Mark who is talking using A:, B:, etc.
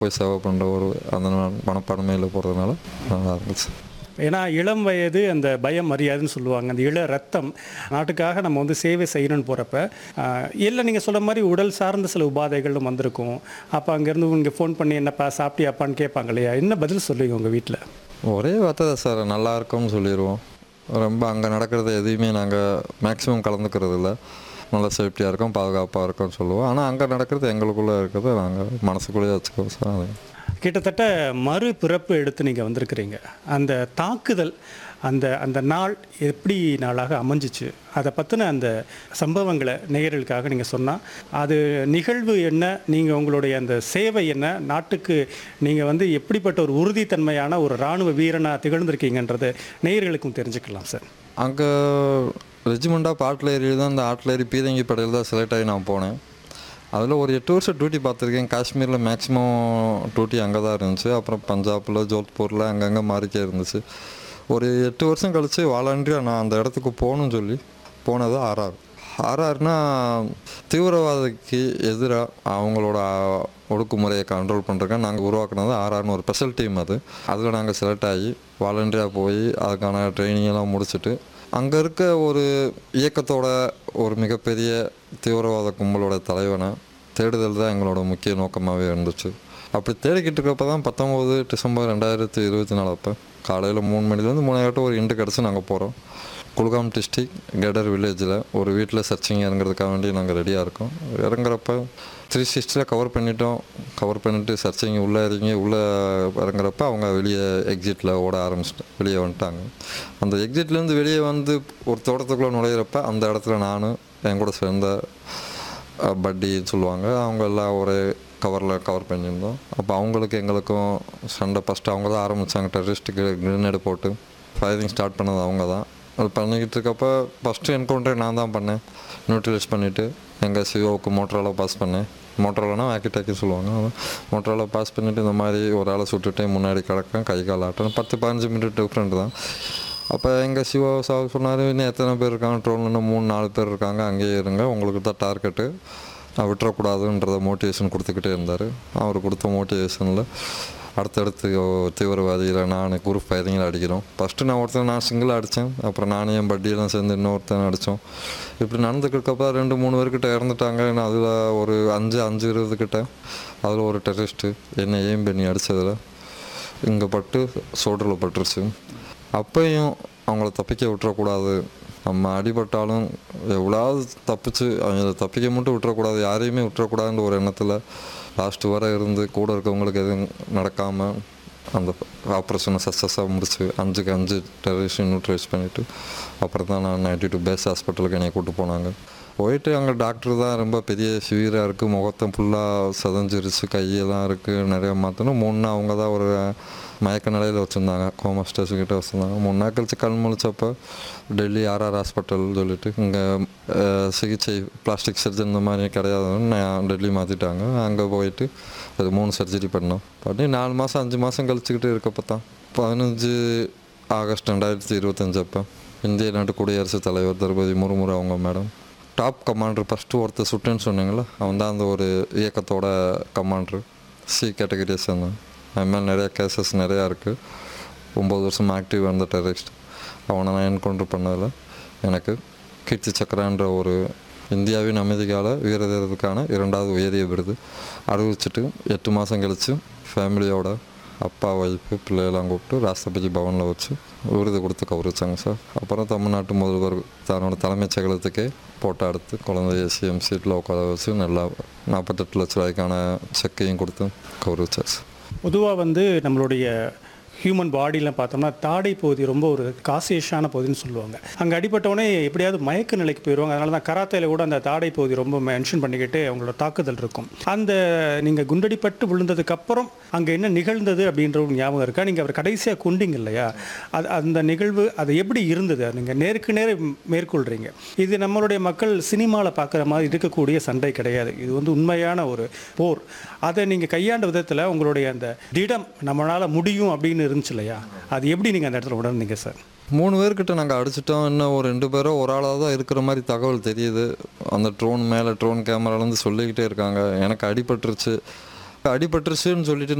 A: போய் சேவை பண்ணுற ஒரு அந்த மனப்பான்மையில் போகிறதுனால நல்லா இருந்துச்சு
B: ஏன்னா இளம் வயது அந்த பயம் மரியாதைன்னு சொல்லுவாங்க அந்த இள ரத்தம் நாட்டுக்காக நம்ம வந்து சேவை செய்யணும்னு போகிறப்ப இல்லை நீங்கள் சொல்ல மாதிரி உடல் சார்ந்த சில உபாதைகளும் வந்திருக்கும் அப்போ அங்கேருந்து இங்கே ஃபோன் பண்ணி என்னப்பா சாப்பிட்டியாப்பான்னு கேட்பாங்க இல்லையா என்ன பதில் சொல்லுவீங்க உங்கள் வீட்டில்
A: ஒரே வார்த்தை தான் சார் நல்லா இருக்கும்னு சொல்லிடுவோம் ரொம்ப அங்கே நடக்கிறது எதையுமே நாங்கள் மேக்ஸிமம் கலந்துக்கிறது இல்லை நல்லா சேஃப்டியாக இருக்கும் பாதுகாப்பாக இருக்கும்னு சொல்லுவோம் ஆனால் அங்கே நடக்கிறது எங்களுக்குள்ளே இருக்கிறத நாங்கள் மனசுக்குள்ளேயே வச்சுக்குவோம் சார் அது
B: கிட்டத்தட்ட மறு பிறப்பு எடுத்து நீங்கள் வந்திருக்கிறீங்க அந்த தாக்குதல் அந்த அந்த நாள் எப்படி நாளாக அமைஞ்சிச்சு அதை பற்றின அந்த சம்பவங்களை நேயர்களுக்காக நீங்கள் சொன்னால் அது நிகழ்வு என்ன நீங்கள் உங்களுடைய அந்த சேவை என்ன நாட்டுக்கு நீங்கள் வந்து எப்படிப்பட்ட ஒரு உறுதித்தன்மையான ஒரு இராணுவ வீரனாக திகழ்ந்திருக்கீங்கன்றது நேயர்களுக்கும் தெரிஞ்சுக்கலாம் சார்
A: அங்கே ரெஜிமெண்ட் ஆஃப் ஆட்லேரி தான் அந்த ஆட்லேரி பீரங்கி படையில் தான் செலக்ட் ஆகி நான் போனேன் அதில் ஒரு எட்டு வருஷம் டியூட்டி பார்த்துருக்கேன் காஷ்மீரில் மேக்ஸிமம் டியூட்டி அங்கே தான் இருந்துச்சு அப்புறம் பஞ்சாபில் ஜோத்பூரில் அங்கங்கே மாறிக்கே இருந்துச்சு ஒரு எட்டு வருஷம் கழித்து வாலண்டியாக நான் அந்த இடத்துக்கு போகணும்னு சொல்லி போனது ஆர்ஆர் ஆர்ஆர்னா தீவிரவாதிக்கு எதிராக அவங்களோட ஒடுக்குமுறையை கண்ட்ரோல் பண்ணுறதுக்கு நாங்கள் உருவாக்குனது ஆர்ஆர்னு ஒரு ஸ்பெஷல் டீம் அது அதில் நாங்கள் செலக்ட் ஆகி வாலண்டியாக போய் அதுக்கான ட்ரைனிங் எல்லாம் முடிச்சுட்டு அங்கே இருக்க ஒரு இயக்கத்தோட ஒரு மிகப்பெரிய தீவிரவாத கும்பலோட தலைவனை தேடுதல் தான் எங்களோட முக்கிய நோக்கமாகவே இருந்துச்சு அப்படி தேடிக்கிட்டு இருக்கப்ப தான் பத்தொம்போது டிசம்பர் ரெண்டாயிரத்தி இருபத்தி நாலு அப்போ காலையில் மூணு மணிலேருந்து மூணாயிரட்டு ஒரு இண்டு கிடச்சி நாங்கள் போகிறோம் குல்காம் டிஸ்ட்ரிக் கெடர் வில்லேஜில் ஒரு வீட்டில் சர்ச்சிங் இறங்குறதுக்காக வேண்டி நாங்கள் ரெடியாக இருக்கோம் இறங்குறப்ப த்ரீ சிக்ஸ்டியில் கவர் பண்ணிட்டோம் கவர் பண்ணிவிட்டு சர்ச்சிங் உள்ளே இறங்கி உள்ளே இறங்குறப்ப அவங்க வெளியே எக்ஸிட்டில் ஓட ஆரம்பிச்சிட்டு வெளியே வந்துட்டாங்க அந்த எக்ஸிட்லேருந்து வெளியே வந்து ஒரு தோட்டத்துக்குள்ளே நுழையிறப்ப அந்த இடத்துல நானும் என் கூட சேர்ந்த அஹ், பட்டின்னு சொல்லுவாங்க அவங்க எல்லாம் ஒரே கவரில் கவர் பண்ணியிருந்தோம் அப்போ அவங்களுக்கு எங்களுக்கும் சண்டை ஃபஸ்ட்டு அவங்க தான் ஆரம்பித்தாங்க டெரரிஸ்ட்டுக்கு கிரனேடு போட்டு ஃபயரிங் ஸ்டார்ட் பண்ணது அவங்க தான் அது பண்ணிக்கிட்டு இருக்கப்ப ஃபஸ்ட்டு என்கவுண்டரே நான் தான் பண்ணேன் நியூட்ரலைஸ் பண்ணிவிட்டு எங்கள் சிஓவுக்கு மோட்டரால் பாஸ் பண்ணேன் மோட்டராலனா வாக்கி டாக்கி சொல்லுவாங்க மோட்டரால் பாஸ் பண்ணிவிட்டு இந்த மாதிரி ஒரு ஆளை சுட்டுட்டு முன்னாடி கிடக்கேன் கை கால் ஆட்டம் பத்து பதினஞ்சு மினிட் டிஃப்ரெண்ட் தான் அப்போ எங்கள் சிவா சார் சொன்னார் இன்னும் எத்தனை பேர் இருக்காங்க ட்ரோனில் இன்னும் மூணு நாலு பேர் இருக்காங்க அங்கேயே இருங்க உங்களுக்கு தான் டார்கெட்டு நான் விட்டுறக்கூடாதுன்றத மோட்டிவேஷன் கொடுத்துக்கிட்டே இருந்தார் அவர் கொடுத்த மோட்டிவேஷனில் அடுத்தடுத்து தீவிரவாதிகளை நான் குரூப் ஃபயரிங்கில் அடிக்கிறோம் ஃபஸ்ட்டு நான் ஒருத்தன் நான் சிங்கிளாக அடித்தேன் அப்புறம் நானும் என் பட்டியெல்லாம் சேர்ந்து இன்னொருத்தன் அடித்தோம் இப்படி நடந்துக்கிறக்கப்ப ரெண்டு மூணு பேர்கிட்ட இறந்துட்டாங்க நான் அதில் ஒரு அஞ்சு அஞ்சு இருபது கிட்ட அதில் ஒரு டெரரிஸ்ட்டு என்னை ஏம் பண்ணி அடித்ததில் இங்கே பட்டு சோல்டரில் பட்டுருச்சு அப்பையும் அவங்கள தப்பிக்க விட்டுறக்கூடாது நம்ம அடிபட்டாலும் எவ்வளோவது தப்பிச்சு அவங்கள தப்பிக்க மட்டும் விட்டுறக்கூடாது யாரையுமே விட்டுறக்கூடாதுன்ற ஒரு எண்ணத்தில் லாஸ்ட்டு வரை இருந்து கூட இருக்கவங்களுக்கு எதுவும் நடக்காமல் அந்த ஆப்ரேஷனை சக்ஸஸாக முடிச்சு அஞ்சுக்கு அஞ்சு டெரரிஸ்ட் நியூட்ரைஸ் பண்ணிவிட்டு அப்புறம் தான் நான் நைன்டி டூ பேஸ் ஹாஸ்பிட்டலுக்கு என்னை கூப்பிட்டு போனாங்க போயிட்டு அங்கே டாக்டர் தான் ரொம்ப பெரிய சிவியராக இருக்குது முகத்தை ஃபுல்லாக சதஞ்சிருச்சு கையெல்லாம் இருக்குது நிறைய மாற்றணும் மூணு நாள் அவங்க தான் ஒரு மயக்க நிலையில் வச்சுருந்தாங்க கோமா ஸ்டேஜ் கிட்ட வச்சுருந்தாங்க மூணு நாள் கழிச்சு கண் முழிச்சப்போ டெல்லி ஆர்ஆர் ஹாஸ்பிட்டல் சொல்லிட்டு இங்கே சிகிச்சை பிளாஸ்டிக் சர்ஜன் இந்த மாதிரி கிடையாதுன்னு நான் டெல்லி மாற்றிட்டாங்க அங்கே போயிட்டு அது மூணு சர்ஜரி பண்ணோம் பண்ணி நாலு மாதம் அஞ்சு மாதம் கழிச்சுக்கிட்டு இருக்கப்போ தான் பதினஞ்சு ஆகஸ்ட் ரெண்டாயிரத்தி இருபத்தஞ்சு அப்போ இந்திய நாட்டு குடியரசுத் தலைவர் திரௌபதி முர்மு அவங்க மேடம் டாப் கமாண்டர் ஃபஸ்ட்டு ஒருத்தர் சுட்டுன்னு சொன்னீங்களா அவன் தான் அந்த ஒரு இயக்கத்தோட கமாண்டர் சி கேட்டகரியை சேர்ந்தான் அது மாதிரி நிறையா கேசஸ் நிறையா இருக்குது ஒம்பது வருஷம் ஆக்டிவ் இருந்த டெரரிஸ்ட் அவனை நான் என்கவுண்டர் பண்ணதில் எனக்கு கீர்த்தி சக்கரான்ற ஒரு இந்தியாவின் அமைதிக்கால வீரதீரத்துக்கான இரண்டாவது உயரிய விருது அறிவிச்சிட்டு எட்டு மாதம் கழித்து ஃபேமிலியோட அப்பா ஒய்ஃபு பிள்ளையெல்லாம் கூப்பிட்டு ராஷ்டிரபதி பவனில் வச்சு விருது கொடுத்து கௌரவிச்சாங்க சார் அப்புறம் தமிழ்நாட்டு முதல்வர் தன்னோட தலைமைச் செயலகத்துக்கே போட்டோ எடுத்து குழந்தைய சிஎம் சீட்டில் உட்கார வச்சு நல்லா நாற்பத்தெட்டு லட்ச ரூபாய்க்கான செக்கையும் கொடுத்து கௌரவிச்சார் சார்
B: பொதுவாக வந்து நம்மளுடைய ஹியூமன் பாடியில் பார்த்தோம்னா தாடை பகுதி ரொம்ப ஒரு காசியஸான பகுதின்னு சொல்லுவாங்க அங்கே அடிபட்டவொடனே எப்படியாவது மயக்க நிலைக்கு போயிடுவாங்க அதனால தான் கராத்தையில் கூட அந்த தாடை பகுதி ரொம்ப மென்ஷன் பண்ணிக்கிட்டு அவங்களோட தாக்குதல் இருக்கும் அந்த நீங்கள் குண்டடிப்பட்டு விழுந்ததுக்கு அப்புறம் அங்கே என்ன நிகழ்ந்தது அப்படின்ற ஒரு ஞாபகம் இருக்கா நீங்கள் அவர் கடைசியாக கொண்டீங்க இல்லையா அது அந்த நிகழ்வு அது எப்படி இருந்தது நீங்கள் நேருக்கு நேர மேற்கொள்கிறீங்க இது நம்மளுடைய மக்கள் சினிமாவில் பார்க்குற மாதிரி இருக்கக்கூடிய சண்டை கிடையாது இது வந்து உண்மையான ஒரு போர் அதை நீங்கள் கையாண்ட விதத்தில் உங்களுடைய அந்த திடம் நம்மளால் முடியும் அப்படின்னு இருந்துச்சு இல்லையா அது எப்படி நீங்கள் அந்த இடத்துல உணர்ந்தீங்க சார்
A: மூணு பேர்கிட்ட நாங்கள் அடிச்சிட்டோம் இன்னும் ஒரு ரெண்டு பேரோ ஒரு ஆளாக தான் இருக்கிற மாதிரி தகவல் தெரியுது அந்த ட்ரோன் மேலே ட்ரோன் கேமராலேருந்து சொல்லிக்கிட்டே இருக்காங்க எனக்கு அடிபட்டுருச்சு அடிபட்டுருச்சுன்னு சொல்லிட்டு